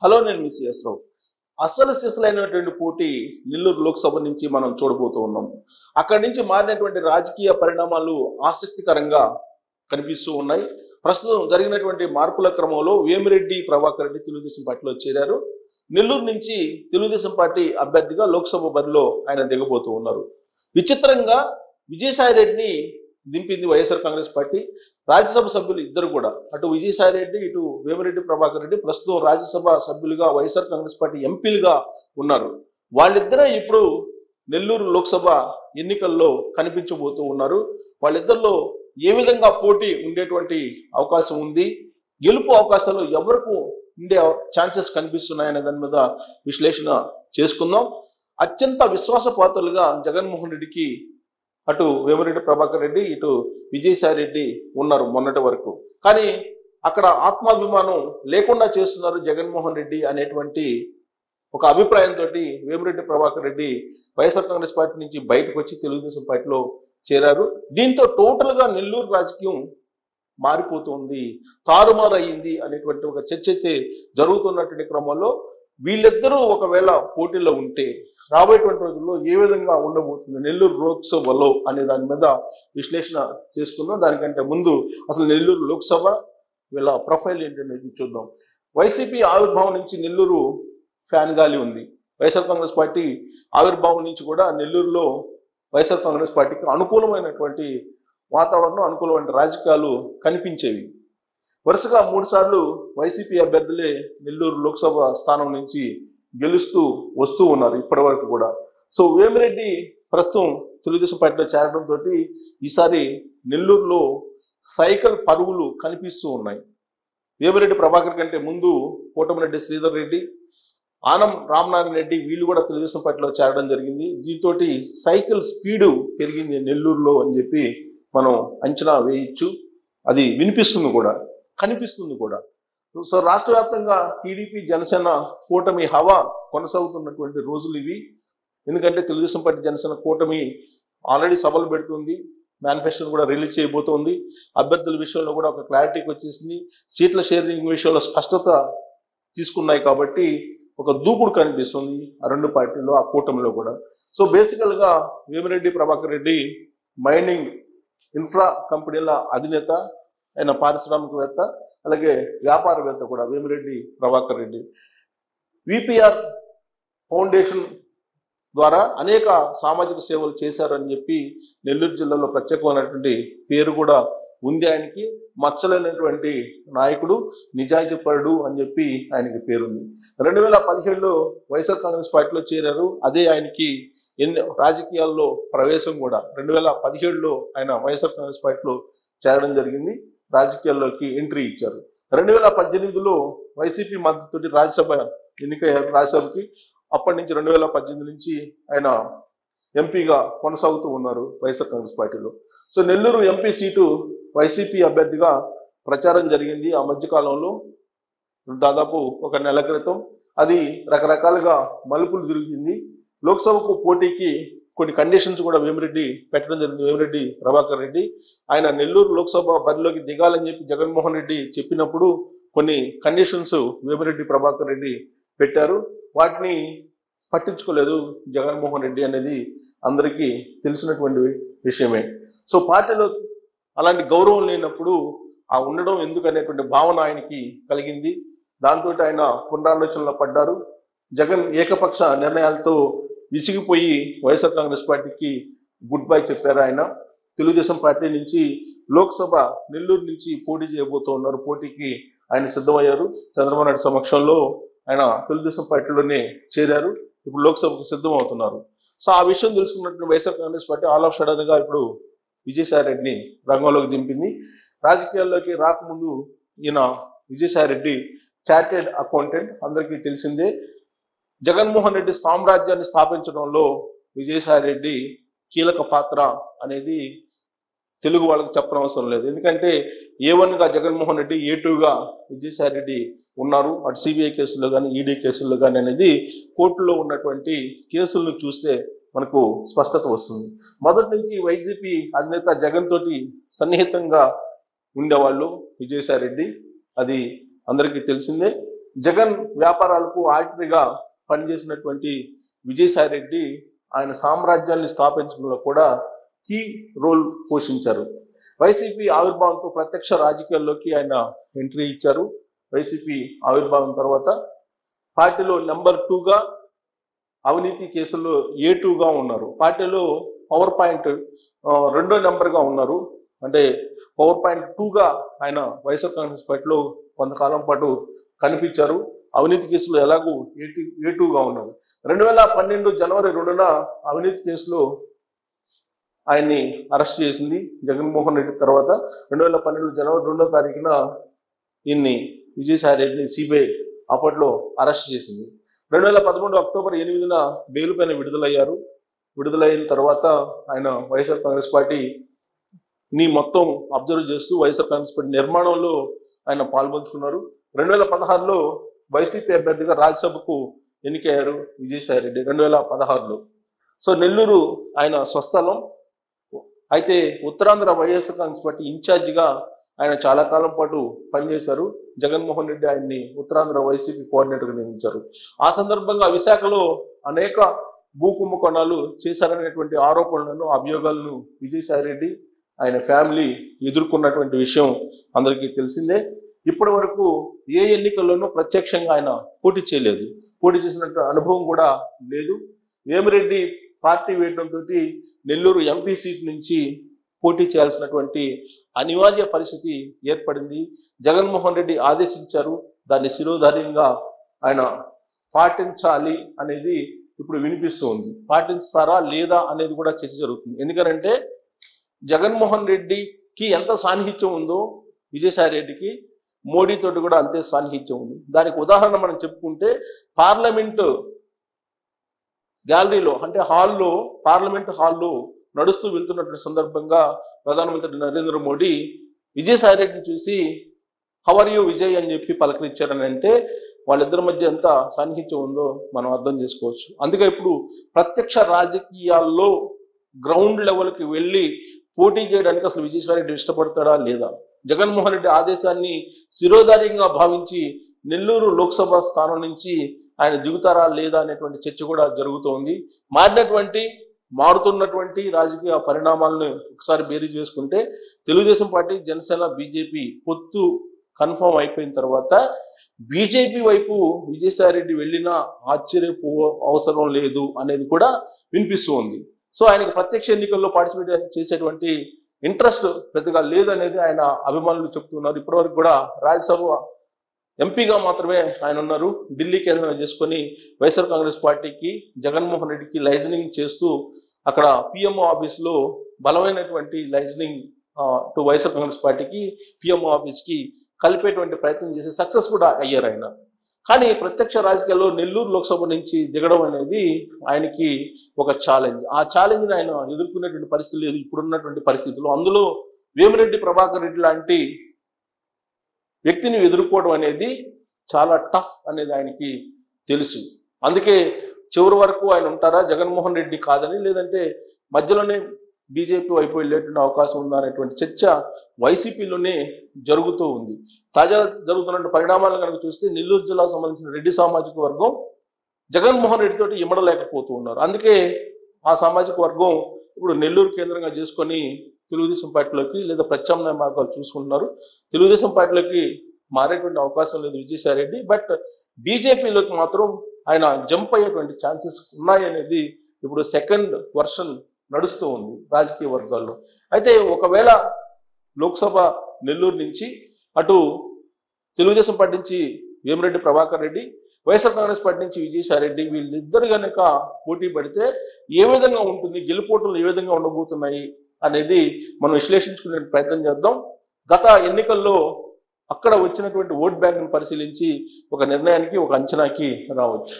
Hello నేను miss రావు అసలు సిసలైనటువంటి పోటీ నెల్లూరు లోక్సభ నుంచి మనం చూడబోతూ ఉన్నాం అక్కడి నుంచి మారినటువంటి రాజకీయ పరిణామాలు ఆసక్తికరంగా కనిపిస్తూ ఉన్నాయి ప్రస్తుతం జరిగినటువంటి మార్పుల క్రమంలో వేమిరెడ్డి ప్రభాకర్ రెడ్డి తెలుగుదేశం పార్టీలో చేరారు నెల్లూరు నుంచి తెలుగుదేశం పార్టీ అభ్యర్థిగా లోక్సభ బరిలో ఆయన దిగబోతూ ఉన్నారు విచిత్రంగా విజయసాయి రెడ్డిని దింపింది వైఎస్ఆర్ కాంగ్రెస్ పార్టీ రాజ్యసభ సభ్యులు ఇద్దరు కూడా అటు విజయసాయి రెడ్డి ఇటు వేమిరెడ్డి ప్రభాకర్ రెడ్డి ప్రస్తుతం రాజ్యసభ సభ్యులుగా వైఎస్ఆర్ కాంగ్రెస్ పార్టీ ఎంపీలుగా ఉన్నారు వాళ్ళిద్దరే ఇప్పుడు నెల్లూరు లోక్సభ ఎన్నికల్లో కనిపించబోతూ ఉన్నారు వాళ్ళిద్దరిలో ఏ విధంగా పోటీ ఉండేటువంటి అవకాశం ఉంది గెలుపు అవకాశాలు ఎవరికి ఉండే ఛాన్సెస్ కనిపిస్తున్నాయనే దాని మీద విశ్లేషణ చేసుకుందాం అత్యంత విశ్వాసపాత్రులుగా జగన్మోహన్ రెడ్డికి అటు వేమిరెడ్డి ప్రభాకర్ రెడ్డి ఇటు విజయసాయి రెడ్డి ఉన్నారు మొన్నటి వరకు కానీ అక్కడ ఆత్మాభిమానం లేకుండా చేస్తున్నారు జగన్మోహన్ రెడ్డి అనేటువంటి ఒక అభిప్రాయంతో వేమిరెడ్డి ప్రభాకర్ రెడ్డి వైఎస్ఆర్ కాంగ్రెస్ పార్టీ నుంచి బయటకు వచ్చి తెలుగుదేశం పార్టీలో చేరారు దీంతో టోటల్ గా నెల్లూరు రాజకీయం మారిపోతుంది తారుమారు అయ్యింది అనేటువంటి ఒక చర్చ అయితే జరుగుతున్నటువంటి క్రమంలో వీళ్ళిద్దరూ ఒకవేళ పోటీలో ఉంటే రాబోయేటువంటి రోజుల్లో ఏ విధంగా ఉండబోతుంది నెల్లూరు లోక్సభలో అనే దాని మీద విశ్లేషణ చేసుకుందాం దానికంటే ముందు అసలు నెల్లూరు లోక్సభ వీళ్ళ ప్రొఫైల్ ఏంటనేది చూద్దాం వైసీపీ ఆవిర్భావం నుంచి నెల్లూరు ఫ్యాన్ గాలి ఉంది వైఎస్ఆర్ కాంగ్రెస్ పార్టీ ఆవిర్భావం నుంచి కూడా నెల్లూరులో వైఎస్ఆర్ కాంగ్రెస్ పార్టీకి అనుకూలమైనటువంటి వాతావరణం అనుకూలమైన రాజకీయాలు కనిపించేవి వరుసగా మూడు సార్లు వైసీపీ అభ్యర్థులే నెల్లూరు లోక్సభ స్థానం నుంచి గెలుస్తూ వస్తూ ఉన్నారు ఇప్పటి వరకు కూడా సో వేమిరెడ్డి ప్రస్తుతం తెలుగుదేశం పార్టీలో చేరడంతో ఈసారి నెల్లూరులో సైకిల్ పరుగులు కనిపిస్తూ ఉన్నాయి వేమిరెడ్డి ప్రభాకర్ కంటే ముందు కోటమిరెడ్డి శ్రీధర్ రెడ్డి ఆనం రామనారాయణ రెడ్డి వీళ్ళు కూడా తెలుగుదేశం పార్టీలో చేరడం జరిగింది దీంతో సైకిల్ స్పీడు పెరిగింది నెల్లూరులో అని చెప్పి మనం అంచనా వేయచ్చు అది వినిపిస్తుంది కూడా కనిపిస్తుంది కూడా సో రాష్ట్ర వ్యాప్తంగా టీడీపీ జనసేన కూటమి హవా కొనసాగుతున్నటువంటి రోజులు ఇవి ఎందుకంటే తెలుగుదేశం పార్టీ జనసేన కూటమి ఆల్రెడీ సభలు పెడుతుంది మేనిఫెస్టోని కూడా రిలీజ్ చేయబోతోంది అభ్యర్థుల విషయంలో కూడా ఒక క్లారిటీకి వచ్చేసింది సీట్ల షేరింగ్ విషయంలో స్పష్టత తీసుకున్నాయి కాబట్టి ఒక దూకుడు కనిపిస్తుంది ఆ రెండు పార్టీలో ఆ కూటమిలో కూడా సో బేసికల్గా వేమిరెడ్డి ప్రభాకర్ రెడ్డి మైనింగ్ ఇన్ఫ్రా కంపెనీల అధినేత ఆయన పారిశ్రామికవేత్త అలాగే వ్యాపారవేత్త కూడా వేమిరెడ్డి ప్రభాకర్ రెడ్డి విపిఆర్ ఫౌండేషన్ ద్వారా అనేక సామాజిక సేవలు చేశారని చెప్పి నెల్లూరు జిల్లాలో ప్రత్యేకమైనటువంటి పేరు కూడా ఉంది ఆయనకి మచ్చలేనటువంటి నాయకుడు నిజాయితీపరుడు అని చెప్పి ఆయనకి పేరుంది రెండు వేల పదిహేడులో వైఎస్ఆర్ కాంగ్రెస్ పార్టీలో చేరారు అదే ఆయనకి ఎన్ని రాజకీయాల్లో ప్రవేశం కూడా రెండు వేల పదిహేడులో ఆయన వైఎస్ఆర్ కాంగ్రెస్ పార్టీలో చేరడం జరిగింది రాజకీయాల్లోకి ఎంట్రీ ఇచ్చారు రెండు వేల పద్దెనిమిదిలో వైసీపీ మద్దతుతోటి రాజ్యసభ ఎన్నికయ్యారు రాజ్యసభకి అప్పటి నుంచి రెండు వేల పద్దెనిమిది నుంచి ఆయన ఎంపీగా కొనసాగుతూ ఉన్నారు వైఎస్ఆర్ కాంగ్రెస్ పార్టీలో so Nellore MP seat YCP అభ్యర్థిగా ప్రచారం జరిగింది ఆ మధ్య కాలంలో దాదాపు ఒక నెల క్రితం అది రకరకాలుగా మలుపులు తిరిగింది లోక్సభకు పోటీకి కొన్ని కండిషన్స్ కూడా వేమిరెడ్డి పెట్టడం జరిగింది వేమిరెడ్డి ప్రభాకర్ రెడ్డి ఆయన నెల్లూరు లోక్సభ బరిలోకి దిగాలని చెప్పి జగన్మోహన్ రెడ్డి చెప్పినప్పుడు కొన్ని కండిషన్స్ వేమిరెడ్డి ప్రభాకర్ రెడ్డి పెట్టారు వాటిని పట్టించుకోలేదు జగన్మోహన్ రెడ్డి అనేది అందరికీ తెలిసినటువంటి విషయమే సో పార్టీలో అలాంటి గౌరవం లేనప్పుడు ఆ ఉండడం ఎందుకు అనేటువంటి భావన ఆయనకి కలిగింది దాంతో ఆయన పునరాలోచనలో పడ్డారు జగన్ ఏకపక్ష నిర్ణయాలతో విసిగిపోయి వైఎస్ఆర్ కాంగ్రెస్ పార్టీకి గుడ్ బై చెప్పారు ఆయన తెలుగుదేశం పార్టీ నుంచి లోక్సభ నెల్లూరు నుంచి పోటీ చేయబోతూ ఉన్నారు పోటీకి ఆయన సిద్ధమయ్యారు చంద్రబాబు నాయుడు సమక్షంలో ఆయన తెలుగుదేశం పార్టీలోనే చేరారు ఇప్పుడు లోక్సభకు సిద్ధం అవుతున్నారు సో ఆ విషయం తెలుసుకున్నట్టు YSR Congress party all of sudden గా ఇప్పుడు విజయసాయి రెడ్డిని రంగంలోకి దింపింది రాజకీయాల్లోకి రాకముందు ఈయన విజయసాయి రెడ్డి చార్టెడ్ అకౌంటెంట్ అందరికీ తెలిసిందే జగన్మోహన్ రెడ్డి సామ్రాజ్యాన్ని స్థాపించడంలో విజయసాయి రెడ్డి కీలక పాత్ర అనేది తెలుగు వాళ్ళకి చెప్పనవసరం లేదు ఎందుకంటే ఏ వన్గా జగన్మోహన్ రెడ్డి ఏ టూగా విజయసాయి రెడ్డి ఉన్నారు అటు సిబిఐ కేసుల్లో కానీ ఈడీ కేసుల్లో కానీ అనేది కోర్టులో ఉన్నటువంటి కేసులను చూస్తే మనకు స్పష్టత వస్తుంది మొదటి నుంచి వైసీపీ అధినేత జగన్ తోటి సన్నిహితంగా ఉండేవాళ్ళు విజయసాయి రెడ్డి అది అందరికీ తెలిసిందే జగన్ వ్యాపారాలకు ఆర్టరీగా పనిచేసినటువంటి విజయసాయి రెడ్డి ఆయన సామ్రాజ్యాన్ని స్థాపించడంలో కూడా కీ రోల్ పోషించారు వైసీపీ ఆవిర్భావంతో ప్రత్యక్ష రాజకీయాల్లోకి ఆయన ఎంట్రీ ఇచ్చారు వైసీపీ ఆవిర్భావం తర్వాత పార్టీలో నెంబర్ టూగా అవినీతి కేసుల్లో ఏ టూగా ఉన్నారు పార్టీలో పవర్ పాయింట్ ఆ, రెండో నెంబర్గా ఉన్నారు అంటే పవర్ పాయింట్ టూగా ఆయన వైఎస్ఆర్ కాంగ్రెస్ పార్టీలో కొంతకాలం పాటు కనిపించారు అవినీతి కేసులో ఎలాగూ ఏ టూ ఏ టూగా ఉన్నారు రెండు వేల పన్నెండు జనవరి రెండున అవినీతి కేసులో ఆయన్ని అరెస్ట్ చేసింది జగన్మోహన్ రెడ్డి తర్వాత రెండు వేల పన్నెండు జనవరి రెండో తారీఖున ఈయన్ని విజయసాయి రెడ్డిని సిబిఐ అప్పట్లో అరెస్ట్ చేసింది రెండు వేల పదమూడు అక్టోబర్ ఎనిమిదిన బెయిల్ పైన విడుదలయ్యారు విడుదలైన తర్వాత ఆయన వైఎస్ఆర్ కాంగ్రెస్ పార్టీ ని మొత్తం అబ్జర్వ్ చేస్తూ వైఎస్ఆర్ కాంగ్రెస్ పార్టీ నిర్మాణంలో ఆయన పాల్పంచుకున్నారు రెండు వేల పదహారులో వైసీపీ అభ్యర్థిగా రాజ్యసభకు ఎన్నికయ్యారు విజయసాయి రెడ్డి రెండు వేల పదహారులో సో నెల్లూరు ఆయన స్వస్థలం అయితే ఉత్తరాంధ్ర వైఎస్ఆర్ కాంగ్రెస్ పార్టీ ఇన్ఛార్జిగా ఆయన చాలా కాలం పాటు పనిచేశారు జగన్మోహన్ రెడ్డి ఆయన్ని ఉత్తరాంధ్ర వైసీపీ కోఆర్డినేటర్గా నియమించారు ఆ సందర్భంగా విశాఖలో అనేక భూ కుంభకోణాలు చేశారనేటువంటి ఆరోపణలను అభియోగాలను విజయసాయి రెడ్డి ఆయన ఫ్యామిలీ ఎదుర్కొన్నటువంటి విషయం అందరికీ తెలిసిందే ఇప్పటి వరకు ఏ ఎన్నికల్లోనూ ప్రత్యక్షంగా ఆయన పోటీ చేయలేదు పోటీ చేసినట్టు అనుభవం కూడా లేదు వేమిరెడ్డి పార్టీ వేయడంతో నెల్లూరు ఎంపీ సీట్ నుంచి పోటీ చేయాల్సినటువంటి అనివార్య పరిస్థితి ఏర్పడింది జగన్మోహన్ రెడ్డి ఆదేశించారు దాన్ని శిరోధార్యంగా ఆయన పాటించాలి అనేది ఇప్పుడు వినిపిస్తూ ఉంది పాటిస్తారా లేదా అనేది కూడా చర్చ జరుగుతుంది ఎందుకంటే జగన్మోహన్ రెడ్డికి ఎంత సాన్నిహిత్యం ఉందో విజయసాయి రెడ్డికి మోడీతోటి కూడా అంతే సాన్నిహిత్యం ఉంది దానికి ఉదాహరణ మనం చెప్పుకుంటే పార్లమెంటు గ్యాలరీలో అంటే హాల్లో పార్లమెంట్ హాల్లో నడుస్తూ వెళ్తున్నటువంటి సందర్భంగా ప్రధానమంత్రి నరేంద్ర మోడీ విజయసాయి రెడ్డిని చూసి హవర్ యూ విజయ్ అని చెప్పి పలకరించారని అంటే వాళ్ళిద్దరి మధ్య ఎంత సాన్నిహిత్యం ఉందో మనం అర్థం చేసుకోవచ్చు అందుకే ఇప్పుడు ప్రత్యక్ష రాజకీయాల్లో గ్రౌండ్ లెవెల్కి వెళ్ళి పోటీ చేయడానికి అసలు విజయసాయి రెడ్డి ఇష్టపడతాడా లేదా జగన్మోహన్ రెడ్డి ఆదేశాన్ని శిరోధార్యంగా భావించి నెల్లూరు లోక్సభ స్థానం నుంచి ఆయన దిగుతారా లేదా అనేటువంటి చర్చ కూడా జరుగుతోంది మారినటువంటి మారుతున్నటువంటి రాజకీయ పరిణామాలను ఒకసారి బేరీ చేసుకుంటే తెలుగుదేశం పార్టీ జనసేన బీజేపీ పొత్తు కన్ఫర్మ్ అయిపోయిన తర్వాత బీజేపీ వైపు విజయసాయి రెడ్డి వెళ్ళినా ఆశ్చర్యపో అవసరం లేదు అనేది కూడా వినిపిస్తూ ఉంది సో ఆయనకు ప్రత్యక్ష ఎన్నికల్లో పార్టిసిపేట్ చేసేటువంటి ఇంట్రెస్ట్ పెద్దగా లేదనేది ఆయన అభిమానులు చెప్తున్నారు ఇప్పటివరకు కూడా రాజ్యసభ ఎంపీగా మాత్రమే ఆయన ఉన్నారు ఢిల్లీ కేంద్రంగా చేసుకొని వైఎస్ఆర్ కాంగ్రెస్ పార్టీకి జగన్మోహన్ రెడ్డికి లైజనింగ్ చేస్తూ అక్కడ పిఎంఓ ఆఫీస్లో బలమైనటువంటి లైజనింగ్ టు వైఎస్ఆర్ కాంగ్రెస్ పార్టీకి పిఎంఓ ఆఫీస్కి కలిపేటువంటి ప్రయత్నం చేసి సక్సెస్ కూడా అయ్యారు ఆయన కానీ ప్రత్యక్ష రాజకీయాల్లో నెల్లూరు లోక్సభ నుంచి దిగడం అనేది ఆయనకి ఒక ఛాలెంజ్ ఆ ఛాలెంజ్ని ఆయన ఎదుర్కొనేటువంటి పరిస్థితి లేదు ఇప్పుడున్నటువంటి పరిస్థితుల్లో అందులో వేమిరెడ్డి ప్రభాకర్ రెడ్డి లాంటి వ్యక్తిని ఎదుర్కోవడం అనేది చాలా టఫ్ అనేది ఆయనకి తెలుసు అందుకే చివరి వరకు ఆయన ఉంటారా జగన్మోహన్ రెడ్డి కాదని లేదంటే మధ్యలోనే బీజేపీ వైపు వెళ్ళేటువంటి అవకాశం ఉందా అనేటువంటి చర్చ వైసీపీలోనే జరుగుతూ ఉంది తాజా జరుగుతున్న పరిణామాలను కనుక చూస్తే నెల్లూరు జిల్లాకు సంబంధించిన రెడ్డి సామాజిక వర్గం జగన్మోహన్ రెడ్డితోటి ఇమ్మడలేకపోతూ ఉన్నారు అందుకే ఆ సామాజిక వర్గం ఇప్పుడు నెల్లూరు కేంద్రంగా చేసుకొని తెలుగుదేశం పార్టీలోకి లేదా ప్రత్యామ్నాయ మార్గాలు చూసుకుంటున్నారు తెలుగుదేశం పార్టీలోకి మారేటువంటి అవకాశం లేదు విజయసాయి రెడ్డి బట్ బీజేపీలోకి మాత్రం ఆయన జంప్ అయ్యేటువంటి ఛాన్సెస్ ఉన్నాయి అనేది ఇప్పుడు సెకండ్ వర్షన్ నడుస్తూ ఉంది రాజకీయ వర్గాల్లో అయితే ఒకవేళ లోక్సభ నెల్లూరు నుంచి అటు తెలుగుదేశం పార్టీ నుంచి వేమిరెడ్డి ప్రభాకర్ రెడ్డి వైఎస్ఆర్ కాంగ్రెస్ పార్టీ నుంచి విజయసాయి రెడ్డి వీళ్ళిద్దరు కనుక పోటీ పడితే ఏ విధంగా ఉంటుంది గెలుపోటలు ఏ విధంగా ఉండబోతున్నాయి అనేది మనం విశ్లేషించుకునే ప్రయత్నం చేద్దాం గత ఎన్నికల్లో అక్కడ వచ్చినటువంటి ఓట్ బ్యాంకును పరిశీలించి ఒక నిర్ణయానికి ఒక అంచనాకి రావచ్చు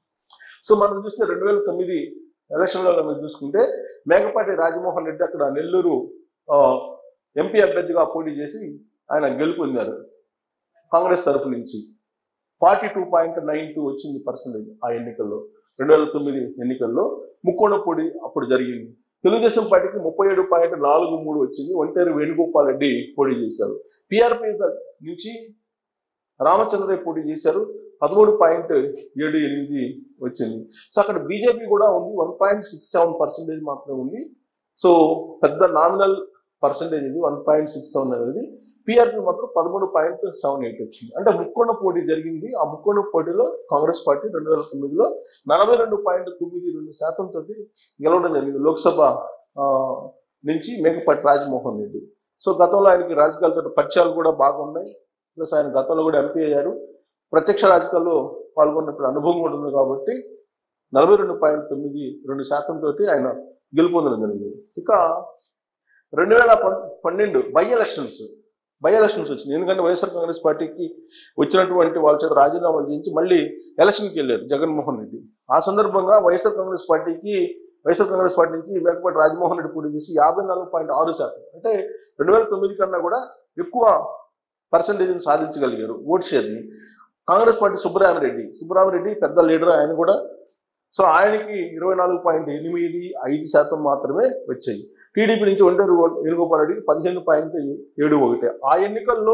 సో మనం చూస్తే రెండు వేల తొమ్మిది ఎలక్షన్లో కనుక చూసుకుంటే మేకపాటి రాజమోహన్ రెడ్డి అక్కడ నెల్లూరు ఆ, ఎంపీ అభ్యర్థిగా పోటీ చేసి ఆయన గెలుపొందారు కాంగ్రెస్ తరఫు నుంచి forty two point nine two వచ్చింది పర్సెంటేజ్ ఆ ఎన్నికల్లో రెండు వేల తొమ్మిది ఎన్నికల్లో ముక్కోణ పొడి అప్పుడు జరిగింది తెలుగుదేశం పార్టీకి ముప్పై ఏడు పాయింట్ నాలుగు మూడు వచ్చింది ఒంటేరు వేణుగోపాల్ రెడ్డి పోటీ చేశారు పిఆర్పి నుంచి రామచంద్రయ్య పోటీ చేశారు పదమూడు పాయింట్ ఏడు ఎనిమిది వచ్చింది సో అక్కడ బీజేపీ కూడా ఉంది one point six seven percentage మాత్రమే ఉంది సో పెద్ద నామినల్ పర్సెంటేజ్ ఇది వన్ పాయింట్ సిక్స్ సెవెన్ అనేది పిఆర్పి మాత్రం పదమూడు పాయింట్ సెవెన్ ఎయిట్ వచ్చింది అంటే ముక్కోణ పోటీ జరిగింది ఆ ముక్కోణ పోటీలో కాంగ్రెస్ పార్టీ రెండు వేల తొమ్మిదిలో నలభై రెండు పాయింట్ తొమ్మిది రెండు శాతం తోటి గెలవడం జరిగింది లోక్సభ ఆ, నుంచి మేకపాటి రాజమోహన్ రెడ్డి సో గతంలో ఆయనకి రాజకీయాలతో పరిచయాలు కూడా బాగున్నాయి ప్లస్ ఆయన గతంలో కూడా ఎంపీ అయ్యారు ప్రత్యక్ష రాజకీయాల్లో పాల్గొన్నప్పుడు అనుభవం కూడా ఉంది కాబట్టి నలభై రెండు పాయింట్ తొమ్మిది రెండు శాతం తోటి ఆయన గెలుపొందడం జరిగింది ఇక రెండు వేల పన్- పన్నెండు బై ఎలక్షన్స్ బై ఎలక్షన్స్ వచ్చినాయి ఎందుకంటే వైఎస్ఆర్ కాంగ్రెస్ పార్టీకి వచ్చినటువంటి వాళ్ళ చేత రాజీనామాలు చేయించి మళ్ళీ ఎలక్షన్కి వెళ్ళారు జగన్మోహన్ రెడ్డి ఆ సందర్భంగా వైఎస్ఆర్ కాంగ్రెస్ పార్టీకి వైఎస్ఆర్ కాంగ్రెస్ పార్టీ నుంచి మేకపాటి రాజమోహన్ రెడ్డి పోటీ చేసి యాభై నాలుగు పాయింట్ ఆరు శాతం అంటే రెండు వేల తొమ్మిది కన్నా కూడా ఎక్కువ పర్సంటేజ్ని సాధించగలిగారు ఓట్ షేర్ని కాంగ్రెస్ పార్టీ సుబ్బరామరెడ్డి సుబ్బరామరెడ్డి పెద్ద లీడర్ ఆయన కూడా సో ఆయనకి ఇరవై నాలుగు పాయింట్ ఎనిమిది ఐదు శాతం మాత్రమే వచ్చాయి టీడీపీ నుంచి ఒంటరి వేణుగోపాల్ రెడ్డికి పదిహేను పాయింట్ ఏడు ఒకటి ఆ ఎన్నికల్లో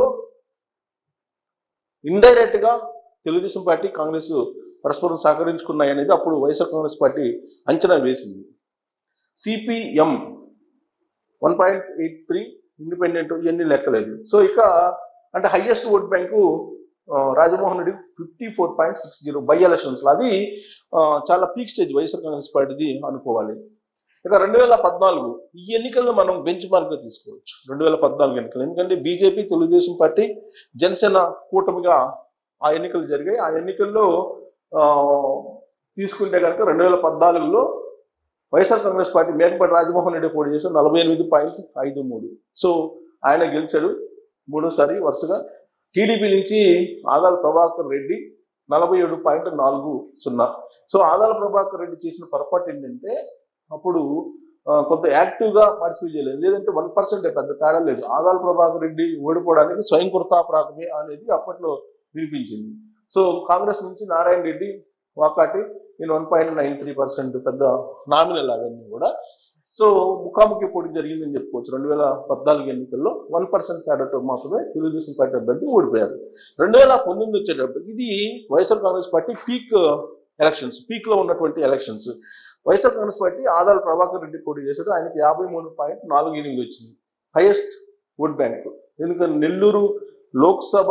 ఇండైరెక్ట్ గా తెలుగుదేశం పార్టీ కాంగ్రెస్ పరస్పరం సహకరించుకున్నాయి అనేది అప్పుడు వైఎస్ఆర్ కాంగ్రెస్ పార్టీ అంచనా వేసింది CPM one point eight three independent ఇవన్నీ లెక్కలేదు సో ఇక అంటే హైయెస్ట్ ఓట్ బ్యాంకు ఆ, Rajamohan Reddy fifty four point six zero by ఎలక్షన్స్లో అది ఆ, చాలా పీక్ స్టేజ్ వైఎస్ఆర్ కాంగ్రెస్ పార్టీది అనుకోవాలి ఇక రెండు వేల పద్నాలుగు ఈ ఎన్నికలను మనం బెంచ్ మార్క్గా తీసుకోవచ్చు రెండు వేల పద్నాలుగు ఎన్నికలు ఎందుకంటే బీజేపీ తెలుగుదేశం పార్టీ జనసేన కూటమిగా ఆ ఎన్నికలు జరిగాయి ఆ ఎన్నికల్లో ఆ, తీసుకుంటే కనుక రెండు వేల పద్నాలుగులో వైఎస్ఆర్ కాంగ్రెస్ పార్టీ మేకపాటి రాజమోహన్ రెడ్డి పోటీ చేసి నలభై ఎనిమిది పాయింట్ ఐదు మూడు సో ఆయన గెలిచాడు మూడోసారి వరుసగా టీడీపీ నుంచి ఆదాల ప్రభాకర్ రెడ్డి నలభై ఏడు పాయింట్ నాలుగు సున్నా సో ఆదాల ప్రభాకర్ రెడ్డి చేసిన పొరపాటు ఏంటంటే అప్పుడు ఆ, కొంత యాక్టివ్గా పార్టిసిపేట్ చేయలేదు లేదంటే వన్ పర్సెంట్ పెద్ద తేడా లేదు ఆదాల ప్రభాకర్ రెడ్డి ఓడిపోవడానికి స్వయం కృతాపరాధమే అనేది అప్పట్లో వినిపించింది సో కాంగ్రెస్ నుంచి నారాయణ రెడ్డి వాకాటి నేను one point nine three percent పెద్ద నామినల్ అవన్నీ కూడా సో ముఖాముఖి పోటీ జరిగిందని చెప్పుకోవచ్చు రెండు వేల పద్నాలుగు ఎన్నికల్లో వన్ పర్సెంట్ తేడాతో మాత్రమే తెలుగుదేశం పార్టీ అభ్యర్థి ఓడిపోయారు రెండు వేల పంతొమ్మిది వచ్చేటప్పుడు ఇది YSR Congress party peak elections peak లో ఉన్నటువంటి elections YSR Congress party Adala Prabhakar Reddy పోటీ చేశాడు ఆయనకి యాభై మూడు పాయింట్ నాలుగు ఎనిమిది వచ్చింది హైయెస్ట్ ఓట్ బ్యాంక్ ఎందుకంటే నెల్లూరు లోక్సభ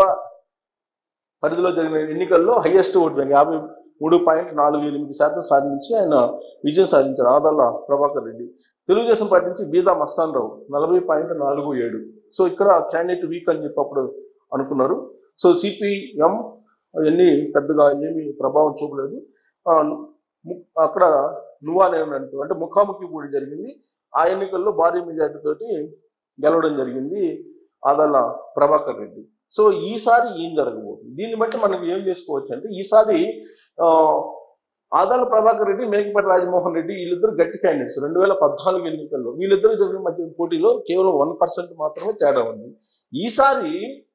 పరిధిలో జరిగిన ఎన్నికల్లో హైయెస్ట్ ఓట్ బ్యాంక్ యాభై మూడు పాయింట్ నాలుగు ఎనిమిది శాతం సాధించి ఆయన విజయం సాధించారు ఆదాల ప్రభాకర్ రెడ్డి తెలుగుదేశం పార్టీ నుంచి బీదా మస్తాన్ రావు నలభై పాయింట్ నాలుగు ఏడు సో ఇక్కడ క్యాండిడేట్ వీక్ అని చెప్పి అప్పుడు అనుకున్నారు సో సిపిఎం అవన్నీ పెద్దగా ఏమీ ప్రభావం చూపలేదు ఆ, ము- అక్కడ నువ్వానే అన్నట్టు అంటే ముఖాముఖి పోటీ జరిగింది ఆ ఎన్నికల్లో భారీ మెజార్టీ తోటి గెలవడం జరిగింది ఆదాల ప్రభాకర్ రెడ్డి సో ఈసారి ఏం జరగబోతుంది దీన్ని బట్టి మనం ఏం చేసుకోవచ్చు అంటే ఈసారి ఆ, ఆదాల ప్రభాకర్ రెడ్డి మేకపాటి రాజమోహన్ రెడ్డి వీళ్ళిద్దరు గట్టి క్యాండిడేట్స్ రెండు వేల పద్నాలుగు ఎన్నికల్లో వీళ్ళిద్దరు జరిగిన మధ్య పోటీలో కేవలం వన్ పర్సెంట్ మాత్రమే తేడా ఉంది ఈసారి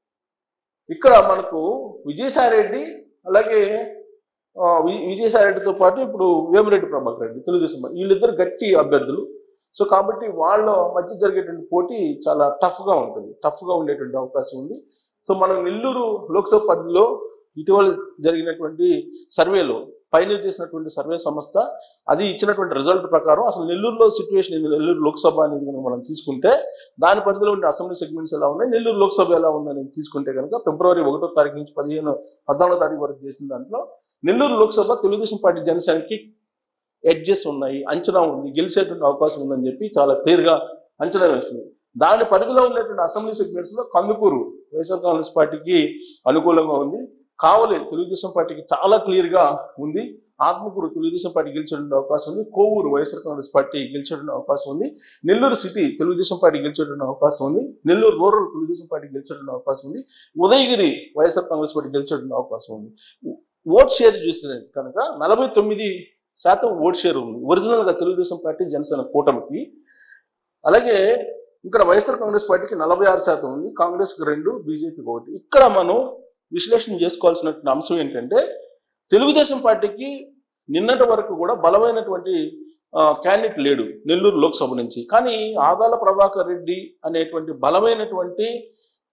ఇక్కడ మనకు విజయసాయి రెడ్డి అలాగే ఆ, వి- విజయసాయి రెడ్డితో పాటు ఇప్పుడు వేమిరెడ్డి ప్రభాకర్ రెడ్డి తెలుగుదేశం పార్టీ. వీళ్ళిద్దరు గట్టి అభ్యర్థులు సో కాబట్టి వాళ్ళ మధ్య జరిగేటువంటి పోటీ చాలా టఫ్ గా ఉంటుంది టఫ్ గా ఉండేటువంటి అవకాశం ఉంది సో మనం నెల్లూరు లోక్సభ పరిధిలో ఇటీవల జరిగినటువంటి సర్వేలో పైనల్ చేసినటువంటి సర్వే సంస్థ అది ఇచ్చినటువంటి రిజల్ట్ ప్రకారం అసలు నెల్లూరులో సిచ్యువేషన్ ఏంది నెల్లూరు లోక్సభ అనేది కనుక మనం తీసుకుంటే దాని పరిధిలో ఉండే అసెంబ్లీ సెగ్మెంట్స్ ఎలా ఉన్నాయి నెల్లూరు లోక్సభ ఎలా ఉందని తీసుకుంటే కనుక ఫిబ్రవరి ఒకటో తారీఖు నుంచి పదిహేను పద్నాలుగో తారీఖు వరకు చేసిన దాంట్లో నెల్లూరు లోక్సభ తెలుగుదేశం పార్టీ జనసేనకి ఎడ్జెస్ ఉన్నాయి అంచనా ఉంది గెలిచేటువంటి అవకాశం ఉందని చెప్పి చాలా క్లియర్గా అంచనా వేస్తుంది దాని పరిధిలో ఉన్నటువంటి అసెంబ్లీ సెగ్మెంట్స్ లో కందుకూరు వైఎస్ఆర్ కాంగ్రెస్ పార్టీకి అనుకూలంగా ఉంది కావలి తెలుగుదేశం పార్టీకి చాలా క్లియర్ గా ఉంది ఆత్మకూరు తెలుగుదేశం పార్టీ గెలిచేటువంటి అవకాశం ఉంది కోవూరు వైఎస్ఆర్ కాంగ్రెస్ పార్టీ గెలిచేటువంటి అవకాశం ఉంది నెల్లూరు సిటీ తెలుగుదేశం పార్టీ గెలిచేటువంటి అవకాశం ఉంది నెల్లూరు రూరల్ తెలుగుదేశం పార్టీ గెలిచేటువంటి అవకాశం ఉంది ఉదయగిరి వైఎస్ఆర్ కాంగ్రెస్ పార్టీ గెలిచేటువంటి అవకాశం ఉంది ఓట్ షేర్ చూస్తే కనుక నలభై తొమ్మిది శాతం ఓట్ షేర్ ఉంది ఒరిజినల్ గా తెలుగుదేశం పార్టీ జనసేన కూటమికి అలాగే ఇక్కడ వైఎస్ఆర్ కాంగ్రెస్ పార్టీకి నలభై ఆరు శాతం ఉంది కాంగ్రెస్కి రెండు బీజేపీకి ఒకటి ఇక్కడ మనం విశ్లేషణ చేసుకోవాల్సిన అంశం ఏంటంటే తెలుగుదేశం పార్టీకి నిన్నటి వరకు కూడా బలమైనటువంటి క్యాండిడేట్ లేడు నెల్లూరు లోక్సభ నుంచి కానీ ఆదాల ప్రభాకర్ రెడ్డి అనేటువంటి బలమైనటువంటి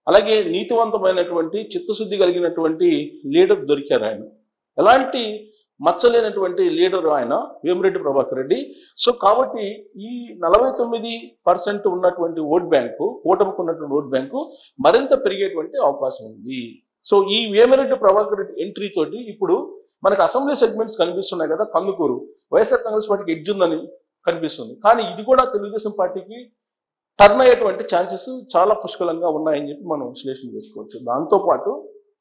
అలాగే నీతివంతమైనటువంటి చిత్తశుద్ధి కలిగినటువంటి లీడర్ దొరికారు ఆయన ఎలాంటి మచ్చలేనటువంటి లీడర్ ఆయన వేమిరెడ్డి ప్రభాకర్ రెడ్డి సో కాబట్టి ఈ నలభై తొమ్మిది పర్సెంట్ ఉన్నటువంటి ఓట్ బ్యాంకు కూటమికి ఉన్నటువంటి ఓట్ బ్యాంకు మరింత పెరిగేటువంటి అవకాశం ఉంది సో ఈ వేమిరెడ్డి ప్రభాకర్ రెడ్డి ఎంట్రీ తోటి ఇప్పుడు మనకు అసెంబ్లీ సెగ్మెంట్స్ కనిపిస్తున్నాయి కదా కందుకూరు వైఎస్ఆర్ కాంగ్రెస్ పార్టీకి ఎడ్జ్ ఉందని కనిపిస్తుంది కానీ ఇది కూడా తెలుగుదేశం పార్టీకి టర్న్ అయ్యేటువంటి ఛాన్సెస్ చాలా పుష్కలంగా ఉన్నాయని చెప్పి మనం విశ్లేషణ చేసుకోవచ్చు దాంతోపాటు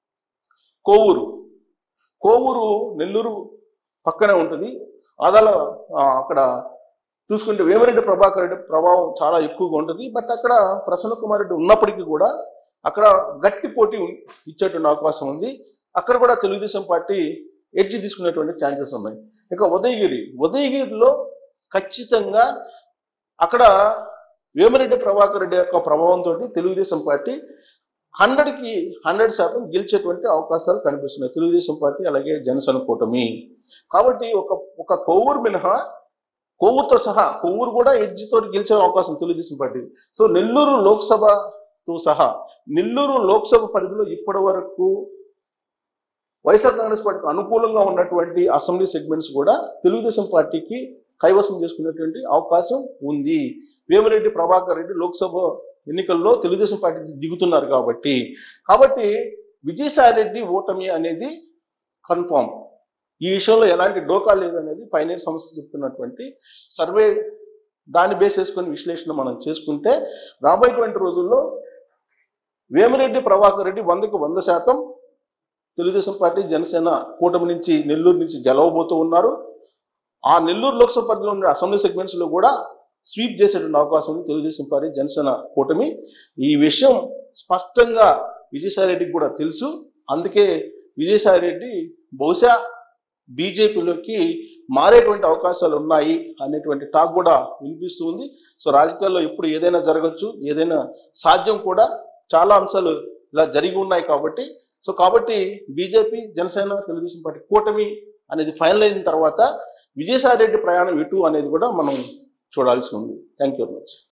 కోవూరు కోవూరు నెల్లూరు పక్కనే ఉంటుంది అదాల ఆ, అక్కడ చూసుకుంటే వేమిరెడ్డి ప్రభాకర్ రెడ్డి ప్రభావం చాలా ఎక్కువగా ఉంటుంది బట్ అక్కడ ప్రసన్న కుమార్ రెడ్డి ఉన్నప్పటికీ కూడా అక్కడ గట్టి పోటీ ఉం- ఇచ్చేటువంటి అవకాశం ఉంది అక్కడ కూడా తెలుగుదేశం పార్టీ ఎడ్జ్ తీసుకునేటువంటి ఛాన్సెస్ ఉన్నాయి ఇక ఉదయగిరి ఉదయగిరిలో ఖచ్చితంగా అక్కడ వేమిరెడ్డి ప్రభాకర్ రెడ్డి యొక్క ప్రభావంతో తెలుగుదేశం పార్టీ హండ్రెడ్కి హండ్రెడ్ శాతం గెలిచేటువంటి అవకాశాలు కనిపిస్తున్నాయి తెలుగుదేశం పార్టీ అలాగే జనసేన కూటమి కాబట్టి ఒక ఒక కొవ్వూరు మినహా కొవ్వూరుతో సహా కొవ్వూరు కూడా ఎడ్జ్ తోటి గెలిచే అవకాశం తెలుగుదేశం పార్టీ సో నెల్లూరు లోక్సభతో సహా నెల్లూరు లోక్సభ పరిధిలో ఇప్పటి వరకు వైఎస్ఆర్ కాంగ్రెస్ పార్టీకి అనుకూలంగా ఉన్నటువంటి అసెంబ్లీ సెగ్మెంట్స్ కూడా తెలుగుదేశం పార్టీకి కైవసం చేసుకునేటువంటి అవకాశం ఉంది వేమిరెడ్డి ప్రభాకర్ రెడ్డి లోక్సభ ఎన్నికల్లో తెలుగుదేశం పార్టీ దిగుతున్నారు కాబట్టి కాబట్టి విజయసాయి రెడ్డి ఓటమి అనేది కన్ఫామ్ ఈ విషయంలో ఎలాంటి డోకా లేదనేది పైనేర్ సంస్థ చెప్తున్నటువంటి సర్వే దాన్ని బేస్ చేసుకొని విశ్లేషణ మనం చేసుకుంటే రాబోయేటువంటి రోజుల్లో వేమిరెడ్డి ప్రభాకర్ రెడ్డి వందకు వంద శాతం తెలుగుదేశం పార్టీ జనసేన కూటమి నుంచి నెల్లూరు నుంచి గెలవబోతూ ఉన్నారు ఆ నెల్లూరు లోక్సభ పరిధిలో ఉన్న అసెంబ్లీ సెగ్మెంట్స్ లో కూడా స్వీప్ చేసేటువంటి అవకాశం ఉంది తెలుగుదేశం పార్టీ జనసేన కూటమి ఈ విషయం స్పష్టంగా విజయసాయి రెడ్డికి కూడా తెలుసు అందుకే విజయసాయి రెడ్డి బహుశా బీజేపీలోకి మారేటువంటి అవకాశాలు ఉన్నాయి అనేటువంటి టాక్ కూడా వినిపిస్తుంది సో రాజకీయాల్లో ఇప్పుడు ఏదైనా జరగచ్చు ఏదైనా సాధ్యం కూడా చాలా అంశాలు ఇలా జరిగి ఉన్నాయి కాబట్టి సో కాబట్టి బీజేపీ జనసేన తెలుగుదేశం పార్టీ కూటమి అనేది ఫైనల్ అయిన తర్వాత విజయసాయి రెడ్డి ప్రయాణం ఎటు అనేది కూడా మనం చూడాల్సి ఉంది థ్యాంక్ యూ వెరీ మచ్